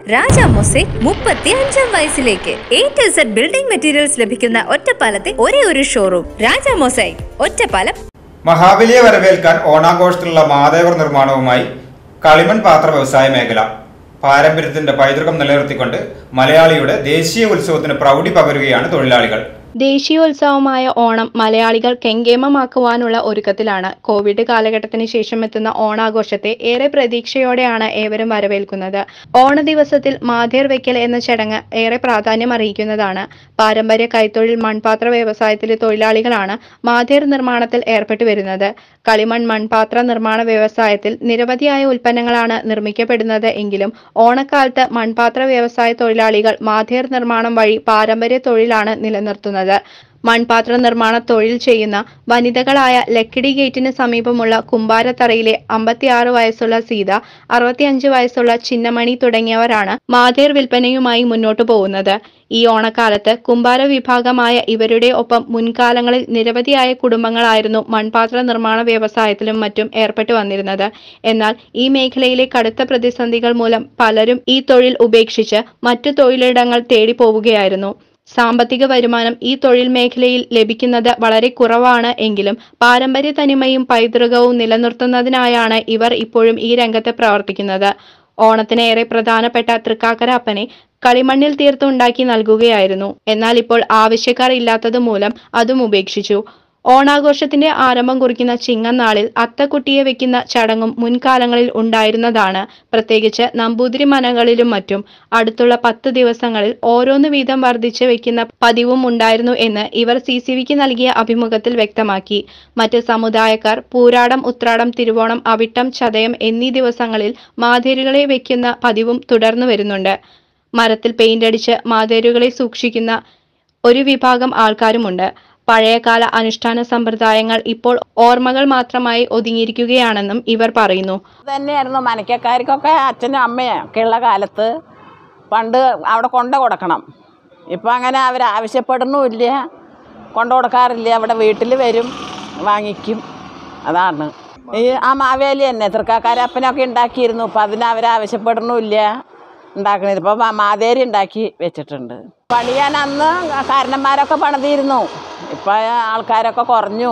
രാജ mosaic മുപ്പത്തി അഞ്ചാം വയസ്സിലേക്ക് A to Z building materials ലഭിക്കുന്ന ഒറ്റപ്പാലത്തെ ഒരേ ഒരു ഷോറൂം രാജ മൊസൈക് ഒറ്റപ്പാലം മഹാബലിയെ വരവേൽക്കാൻ ഓണാഘോഷത്തിലുള്ള മാതേവർ നിർമ്മാണവുമായി കളിമൺ പാത്ര വ്യവസായ മേഖല പാരമ്പര്യത്തിന്റെ പൈതൃകം നിലനിർത്തിക്കൊണ്ട് മലയാളിയുടെ ദേശീയ ഉത്സവത്തിന് പ്രൗഢി പകരുകയാണ് തൊഴിലാളികൾ ദേശീയോത്സവമായ ഓണം മലയാളികൾ കെങ്കേമമാക്കുവാനുള്ള ഒരുക്കത്തിലാണ് കോവിഡ് കാലഘട്ടത്തിന് ശേഷം എത്തുന്ന ഓണാഘോഷത്തെ ഏറെ പ്രതീക്ഷയോടെയാണ് ഏവരും വരവേൽക്കുന്നത് ഓണ ദിവസത്തിൽ മാതേർ വെക്കൽ എന്ന ചടങ്ങ് ഏറെ പ്രാധാന്യം അറിയിക്കുന്നതാണ് പാരമ്പര്യ കൈത്തൊഴിൽ മൺപാത്ര വ്യവസായത്തിലെ തൊഴിലാളികളാണ് മാതേർ നിർമ്മാണത്തിൽ ഏർപ്പെട്ടു വരുന്നത് കളിമൺ മൺപാത്ര നിർമ്മാണ വ്യവസായത്തിൽ നിരവധിയായ ഉൽപ്പന്നങ്ങളാണ് നിർമ്മിക്കപ്പെടുന്നത് എങ്കിലും ഓണക്കാലത്ത് മൺപാത്ര വ്യവസായ തൊഴിലാളികൾ മാതേർ നിർമ്മാണം വഴി പാരമ്പര്യ തൊഴിലാണ് നിലനിർത്തുന്നത് മൺപാത്ര നിർമ്മാണ തൊഴിൽ ചെയ്യുന്ന വനിതകളായ ലക്കിടി ഗേറ്റിന് സമീപമുള്ള കുമ്പാരത്തറയിലെ അമ്പത്തിയാറ് വയസ്സുള്ള സീത അറുപത്തിയഞ്ച് വയസ്സുള്ള ചിന്നമണി തുടങ്ങിയവരാണ് മാതേർ വിൽപ്പനയുമായി മുന്നോട്ടു പോകുന്നത് ഈ ഓണക്കാലത്ത് കുമ്പാര വിഭാഗമായ ഇവരുടെ ഒപ്പം മുൻകാലങ്ങളിൽ നിരവധിയായ കുടുംബങ്ങളായിരുന്നു മൺപാത്ര നിർമ്മാണ വ്യവസായത്തിലും മറ്റും ഏർപ്പെട്ടു വന്നിരുന്നത് എന്നാൽ ഈ മേഖലയിലെ കടുത്ത പ്രതിസന്ധികൾ മൂലം പലരും ഈ തൊഴിൽ ഉപേക്ഷിച്ച് മറ്റു തൊഴിലിടങ്ങൾ തേടി പോവുകയായിരുന്നു സാമ്പത്തിക വരുമാനം ഈ തൊഴിൽ മേഖലയിൽ ലഭിക്കുന്നത് വളരെ കുറവാണ് എങ്കിലും പാരമ്പര്യ തനിമയും പൈതൃകവും നിലനിർത്തുന്നതിനായാണ് ഇവർ ഇപ്പോഴും ഈ രംഗത്ത് പ്രവർത്തിക്കുന്നത് ഓണത്തിന് ഏറെ പ്രധാനപ്പെട്ട തൃക്കാക്കര അപ്പനെ കളിമണ്ണിൽ തീർത്തുണ്ടാക്കി നൽകുകയായിരുന്നു എന്നാൽ ഇപ്പോൾ ആവശ്യക്കാർ ഇല്ലാത്തത് മൂലം അതും ഉപേക്ഷിച്ചു ഓണാഘോഷത്തിന്റെ ആരംഭം കുറിക്കുന്ന ചിങ്ങനാളിൽ അത്തക്കുട്ടിയെ വെക്കുന്ന ചടങ്ങും മുൻകാലങ്ങളിൽ ഉണ്ടായിരുന്നതാണ് പ്രത്യേകിച്ച് നമ്പൂതിരി മനകളിലും മറ്റും അടുത്തുള്ള പത്ത് ദിവസങ്ങളിൽ ഓരോന്ന് വീതം വർദ്ധിച്ച് വെക്കുന്ന പതിവും ഉണ്ടായിരുന്നു എന്ന് ഇവർ സി സി വിക്ക് നൽകിയ അഭിമുഖത്തിൽ വ്യക്തമാക്കി മറ്റ് സമുദായക്കാർ പൂരാടം ഉത്രാടം തിരുവോണം അവിട്ടം ചതയം എന്നീ ദിവസങ്ങളിൽ മാതേരുകളെ വെക്കുന്ന പതിവും തുടർന്നു വരുന്നുണ്ട് മരത്തിൽ പെയിന്റ് അടിച്ച് മാതേരുകളെ സൂക്ഷിക്കുന്ന ഒരു വിഭാഗം ആൾക്കാരുമുണ്ട് പഴയകാല അനുഷ്ഠാന സമ്പ്രദായങ്ങൾ ഇപ്പോൾ ഓർമ്മകൾ മാത്രമായി ഒതുങ്ങിയിരിക്കുകയാണെന്നും ഇവർ പറയുന്നു തന്നെയായിരുന്നു മനക്കക്കാർക്കൊക്കെ അച്ഛനും അമ്മയും ഒക്കെ ഉള്ള കാലത്ത് പണ്ട് അവിടെ കൊണ്ട കൊടുക്കണം ഇപ്പം അങ്ങനെ അവർ ആവശ്യപ്പെടണമില്ല കൊണ്ടു കൊടുക്കാറില്ല അവിടെ വീട്ടിൽ വരും വാങ്ങിക്കും അതാണ് ഈ ആ മാവേലി തന്നെ തൃക്കാക്കാരപ്പനൊക്കെ ഉണ്ടാക്കിയിരുന്നു ഇപ്പം അതിന് അവർ ആവശ്യപ്പെടണമില്ല ഉണ്ടാക്കണത് ഇപ്പം മാതേരി ഉണ്ടാക്കി വെച്ചിട്ടുണ്ട് പണിയാൻ അന്ന് കാരണന്മാരൊക്കെ പണിതിരുന്നു ഇപ്പം ആൾക്കാരൊക്കെ കുറഞ്ഞു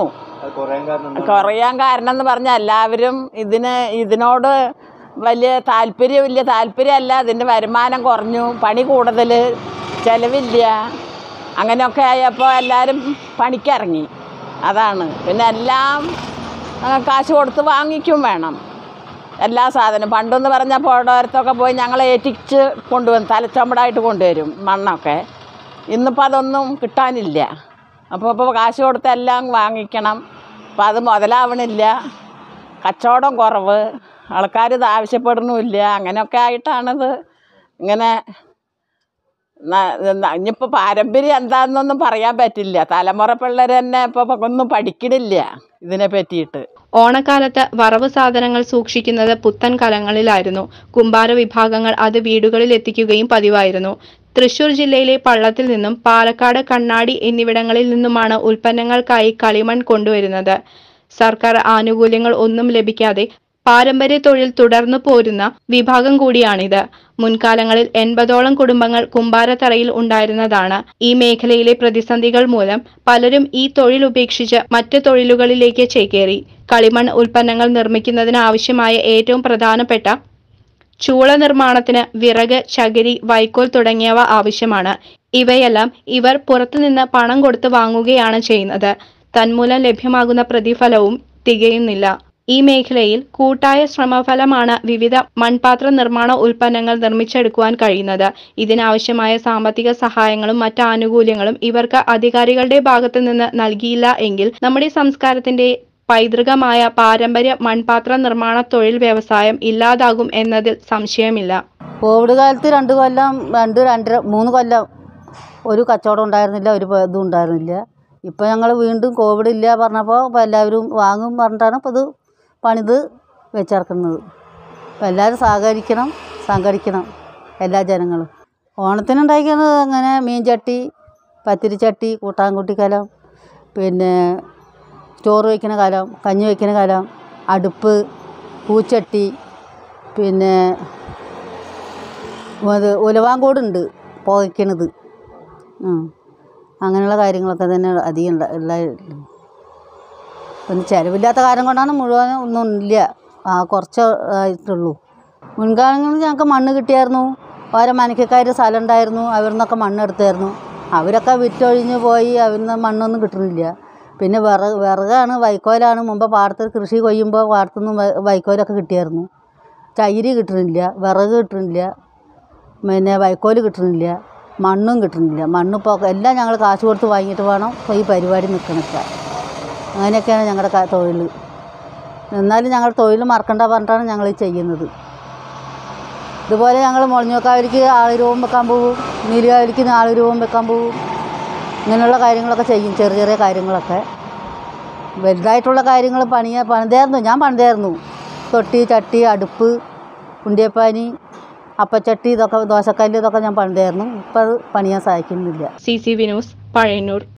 കുറയാൻ കാരണം എന്ന് പറഞ്ഞാൽ എല്ലാവരും ഇതിന് ഇതിനോട് വലിയ താല്പര്യമില്ല താല്പര്യമല്ല ഇതിൻ്റെ വരുമാനം കുറഞ്ഞു പണി കൂടുതൽ ചിലവില്ല അങ്ങനെയൊക്കെ ആയപ്പോൾ എല്ലാവരും പണിക്കിറങ്ങി അതാണ് പിന്നെ എല്ലാം ആ, കാശ് കൊടുത്ത് വാങ്ങിക്കും വേണം എല്ലാ സാധനവും പണ്ടെന്ന് പറഞ്ഞാൽ പോടോരത്തൊക്കെ പോയി ഞങ്ങൾ ഏറ്റിച്ച് കൊണ്ടുവന്ന് തലച്ചമ്പടായിട്ട് കൊണ്ടുവരും മണ്ണൊക്കെ ഇന്നിപ്പോൾ അതൊന്നും കിട്ടാനില്ല അപ്പോൾ ഇപ്പോൾ കാശ് കൊടുത്ത് എല്ലാം വാങ്ങിക്കണം അപ്പം അത് മുതലാവണില്ല കച്ചവടം കുറവ് ആൾക്കാർ ഇത് ആവശ്യപ്പെടണമില്ല അങ്ങനെയൊക്കെ ആയിട്ടാണിത് ഇങ്ങനെ ഇനിയിപ്പോൾ പാരമ്പര്യം എന്താണെന്നൊന്നും പറയാൻ പറ്റില്ല തലമുറ പിള്ളേർ തന്നെ ഇപ്പോൾ ഒന്നും പഠിക്കണില്ല ഇതിനെ പറ്റിയിട്ട് ഓണക്കാലത്ത് വറവ് സാധനങ്ങൾ സൂക്ഷിക്കുന്നത് പുത്തൻ കലങ്ങളിലായിരുന്നു കുമ്പാര വിഭാഗങ്ങൾ അത് വീടുകളിൽ എത്തിക്കുകയും പതിവായിരുന്നു തൃശൂർ ജില്ലയിലെ പള്ളത്തിൽ നിന്നും പാലക്കാട് കണ്ണാടി എന്നിവിടങ്ങളിൽ നിന്നുമാണ് ഉൽപ്പന്നങ്ങൾക്കായി കളിമൺ കൊണ്ടുവരുന്നത് സർക്കാർ ആനുകൂല്യങ്ങൾ ഒന്നും ലഭിക്കാതെ പാരമ്പര്യ തൊഴിൽ തുടർന്നു പോരുന്ന വിഭാഗം കൂടിയാണിത് മുൻകാലങ്ങളിൽ എൺപതോളം കുടുംബങ്ങൾ കുമ്പാരത്തറയിൽ ഉണ്ടായിരുന്നതാണ് ഈ മേഖലയിലെ പ്രതിസന്ധികൾ മൂലം പലരും ഈ തൊഴിൽ ഉപേക്ഷിച്ച് മറ്റു തൊഴിലുകളിലേക്ക് ചേക്കേറി കളിമൺ ഉൽപ്പന്നങ്ങൾ നിർമ്മിക്കുന്നതിന് ആവശ്യമായ ഏറ്റവും പ്രധാനപ്പെട്ട ചൂള നിർമ്മാണത്തിന് വിറക് ചകിരി വൈക്കോൽ തുടങ്ങിയവ ആവശ്യമാണ് ഇവയെല്ലാം ഇവർ പുറത്തുനിന്ന് പണം കൊടുത്ത് വാങ്ങുകയാണ് ചെയ്യുന്നത് തന്മൂലം ലഭ്യമാകുന്ന പ്രതിഫലവും തികയുന്നില്ല ഈ മേഖലയിൽ കൂട്ടായ ശ്രമഫലമാണ് വിവിധ മൺപാത്ര നിർമ്മാണ ഉൽപ്പന്നങ്ങൾ നിർമ്മിച്ചെടുക്കുവാൻ കഴിയുന്നത് ഇതിനാവശ്യമായ സാമ്പത്തിക സഹായങ്ങളും മറ്റ് ആനുകൂല്യങ്ങളും ഇവർക്ക് അധികാരികളുടെ ഭാഗത്തു നിന്ന് നൽകിയില്ല എങ്കിൽ നമ്മുടെ സംസ്കാരത്തിന്റെ പൈതൃകമായ പാരമ്പര്യ മൺപാത്ര നിർമ്മാണ തൊഴിൽ വ്യവസായം ഇല്ലാതാകും എന്നതിൽ സംശയമില്ല കോവിഡ് കാലത്ത് രണ്ട് കൊല്ലം രണ്ട് രണ്ടര മൂന്ന് കൊല്ലം ഒരു കച്ചവടം ഉണ്ടായിരുന്നില്ല ഒരു പ- ഇതും ഉണ്ടായിരുന്നില്ല ഇപ്പോൾ ഞങ്ങൾ വീണ്ടും കോവിഡ് ഇല്ല പറഞ്ഞപ്പോൾ ഇപ്പോൾ എല്ലാവരും വാങ്ങും പറഞ്ഞിട്ടാണ് ഇപ്പോൾ ഇത് പണിത് വെച്ചിറക്കുന്നത് അപ്പോൾ എല്ലാവരും സഹകരിക്കണം സംഘടിക്കണം എല്ലാ ജനങ്ങളും ഓണത്തിന് ഉണ്ടാക്കുന്നത് അങ്ങനെ മീൻചട്ടി പത്തിരിച്ചട്ടി കൂട്ടാൻകുട്ടി കലം പിന്നെ ചോറ് വയ്ക്കുന്ന കലം കഞ്ഞി വയ്ക്കുന്ന കലം അടുപ്പ് പൂച്ചട്ടി പിന്നെ അത് ഉലവാങ്കോടുണ്ട് പുകയ്ക്കണത് ആ അങ്ങനെയുള്ള കാര്യങ്ങളൊക്കെ തന്നെ അധികം ഉള്ള ഉള്ള പിന്നെ ചിലവില്ലാത്ത കാര്യം കൊണ്ടാണ് മുഴുവനും ഒന്നും ഇല്ല ആ കുറച്ച് ആയിട്ടുള്ളൂ മുൻകാലങ്ങളിൽ ഞങ്ങൾക്ക് മണ്ണ് കിട്ടിയായിരുന്നു ഓരോ മനക്കക്കാർ സ്ഥലം ഉണ്ടായിരുന്നു അവരിൽ നിന്നൊക്കെ മണ്ണ് എടുത്തായിരുന്നു അവരൊക്കെ വിറ്റൊഴിഞ്ഞ് പോയി അവരിൽ നിന്ന് മണ്ണൊന്നും കിട്ടുന്നില്ല പിന്നെ വിറക് വിറകാണ് വൈക്കോലാണ് മുമ്പ് പാടത്ത് കൃഷി കൊയ്യുമ്പോൾ പാടത്തുനിന്ന് വൈ- വൈക്കോലൊക്കെ കിട്ടിയായിരുന്നു ചകിരി കിട്ടുന്നില്ല വിറക് കിട്ടുന്നില്ല പിന്നെ വൈക്കോല് കിട്ടുന്നില്ല മണ്ണും കിട്ടുന്നില്ല മണ്ണിപ്പോൾ എല്ലാം ഞങ്ങൾ കാശ് കൊടുത്ത് വാങ്ങിയിട്ട് വേണം ഇപ്പോൾ ഈ പരിപാടി നിൽക്കണൊക്കെ അങ്ങനെയൊക്കെയാണ് ഞങ്ങളുടെ ക- തൊഴിൽ എന്നാലും ഞങ്ങൾ തൊഴിൽ മറക്കണ്ട പറഞ്ഞിട്ടാണ് ഞങ്ങൾ ഈ ചെയ്യുന്നത് ഇതുപോലെ ഞങ്ങൾ മുളഞ്ഞോക്കാവിലേക്ക് ആള് രൂപം വെക്കാൻ പോകും നീലുകാവിലേക്ക് ആള് രൂപം വെക്കാൻ പോകും ഇങ്ങനെയുള്ള കാര്യങ്ങളൊക്കെ ചെയ്യും ചെറിയ ചെറിയ കാര്യങ്ങളൊക്കെ വലുതായിട്ടുള്ള കാര്യങ്ങൾ പണിയാ പണിതായിരുന്നു ഞാൻ പണിതായിരുന്നു തൊട്ടി ചട്ടി അടുപ്പ് ഉണ്ടിയപ്പാനി അപ്പച്ചട്ടി ഇതൊക്കെ ദോശക്കല്ല് ഇതൊക്കെ ഞാൻ പണിതായിരുന്നു ഇപ്പം അത് പണിയാൻ സാധിക്കുന്നില്ല C C V news Pazhayannur